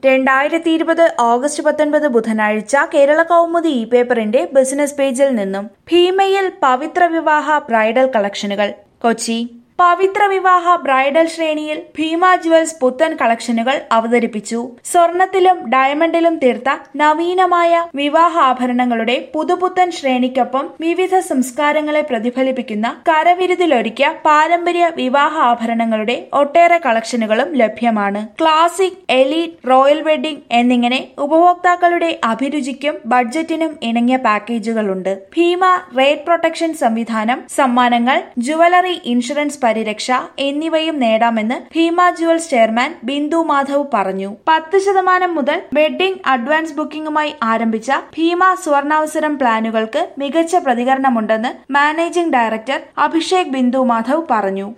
രണ്ടായിരത്തി ഇരുപത് ഓഗസ്റ്റ് പത്തൊൻപത് ബുധനാഴ്ച കേരള കൗമുദി ഇ പേപ്പറിന്റെ ബിസിനസ് പേജിൽ നിന്നും ഭീമയിൽ പവിത്ര വിവാഹ ബ്രൈഡൽ കളക്ഷനുകൾ കൊച്ചി പവിത്ര വിവാഹ ബ്രൈഡൽ ശ്രേണിയിൽ ഭീമ ജുവൽസ് പുത്തൻ കളക്ഷനുകൾ അവതരിപ്പിച്ചു സ്വർണത്തിലും ഡയമണ്ടിലും തീർത്ത നവീനമായ വിവാഹ ആഭരണങ്ങളുടെ പുതുപുത്തൻ ശ്രേണിക്കൊപ്പം വിവിധ സംസ്കാരങ്ങളെ പ്രതിഫലിപ്പിക്കുന്ന കരവിരുതിലൊരുക്കിയ പാരമ്പര്യ വിവാഹ ആഭരണങ്ങളുടെ ഒട്ടേറെ കളക്ഷനുകളും ലഭ്യമാണ് ക്ലാസിക് എലീറ്റ് റോയൽ വെഡിംഗ് എന്നിങ്ങനെ ഉപഭോക്താക്കളുടെ അഭിരുചിക്കും ബഡ്ജറ്റിനും ഇണങ്ങിയ പാക്കേജുകളുണ്ട് ഭീമ റേറ്റ് പ്രൊട്ടക്ഷൻ സംവിധാനം സമ്മാനങ്ങൾ ജുവലറി ഇൻഷുറൻസ് പരിരക്ഷ എന്നിവയും നേടാമെന്ന് ഭീമ ജുവൽസ് ചെയർമാൻ ബിന്ദു മാധവ് പറഞ്ഞു പത്ത് ശതമാനം മുതൽ വെഡ്ഡിംഗ് അഡ്വാൻസ് ബുക്കിംഗുമായി ആരംഭിച്ച ഭീമ സുവർണാവസരം പ്ലാനുകൾക്ക് മികച്ച പ്രതികരണമുണ്ടെന്ന് മാനേജിംഗ് ഡയറക്ടർ അഭിഷേക് ബിന്ദു മാധവ് പറഞ്ഞു